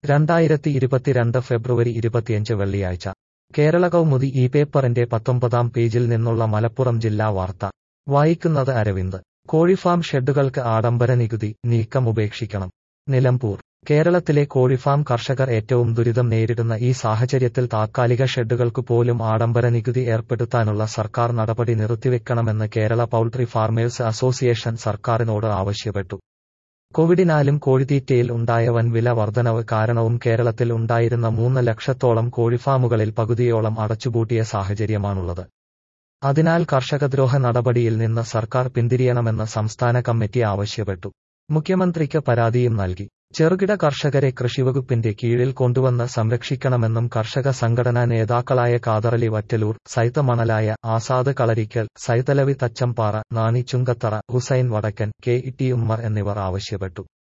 രണ്ടായിരത്തി ഇരുപത്തിരണ്ട് ഫെബ്രുവരി ഇരുപത്തിയഞ്ച് വെള്ളിയാഴ്ച കേരള കൗമുദി ഈ പേപ്പറിന്റെ പത്തൊമ്പതാം പേജിൽ നിന്നുള്ള മലപ്പുറം ജില്ലാ വാർത്ത വായിക്കുന്നത് അരവിന്ദ് കോഴിഫാം ഷെഡുകൾക്ക് ആഡംബര നികുതി നീക്കം ഉപേക്ഷിക്കണം നിലമ്പൂർ കേരളത്തിലെ കോഴിഫാം കർഷകർ ഏറ്റവും ദുരിതം നേരിടുന്ന ഈ സാഹചര്യത്തിൽ താത്കാലിക ഷെഡുകൾക്കു പോലും ആഡംബര നികുതി ഏർപ്പെടുത്താനുള്ള സർക്കാർ നടപടി നിർത്തിവെക്കണമെന്ന് കേരള പൗൾട്രി ഫാർമേഴ്സ് അസോസിയേഷൻ സർക്കാരിനോട് ആവശ്യപ്പെട്ടു കോവിഡിനാലും കോഴിത്തീറ്റയിൽ ഉണ്ടായ വൻ വില വർധനവ് കാരണവും കേരളത്തിൽ ഉണ്ടായിരുന്ന മൂന്ന് ലക്ഷത്തോളം കോഴിഫാമുകളിൽ പകുതിയോളം അടച്ചുപൂട്ടിയ സാഹചര്യമാണുള്ളത് അതിനാൽ കർഷകദ്രോഹ നടപടിയിൽ നിന്ന് സർക്കാർ പിന്തിരിയണമെന്ന് സംസ്ഥാന കമ്മിറ്റി ആവശ്യപ്പെട്ടു മുഖ്യമന്ത്രിക്ക് പരാതിയും നൽകി ചെറുകിട കർഷകരെ കൃഷിവകുപ്പിന്റെ കീഴിൽ കൊണ്ടുവന്ന് സംരക്ഷിക്കണമെന്നും കർഷക സംഘടനാ നേതാക്കളായ കാതറലി വറ്റലൂർ സൈത മണലായ ആസാദ് കളരിക്കൽ സൈതലവി തച്ചമ്പാറ നാണി ചുങ്കത്തറ ഹുസൈൻ വടക്കൻ കെ ഇ ടി ഉമ്മർ എന്നിവർ ആവശ്യപ്പെട്ടു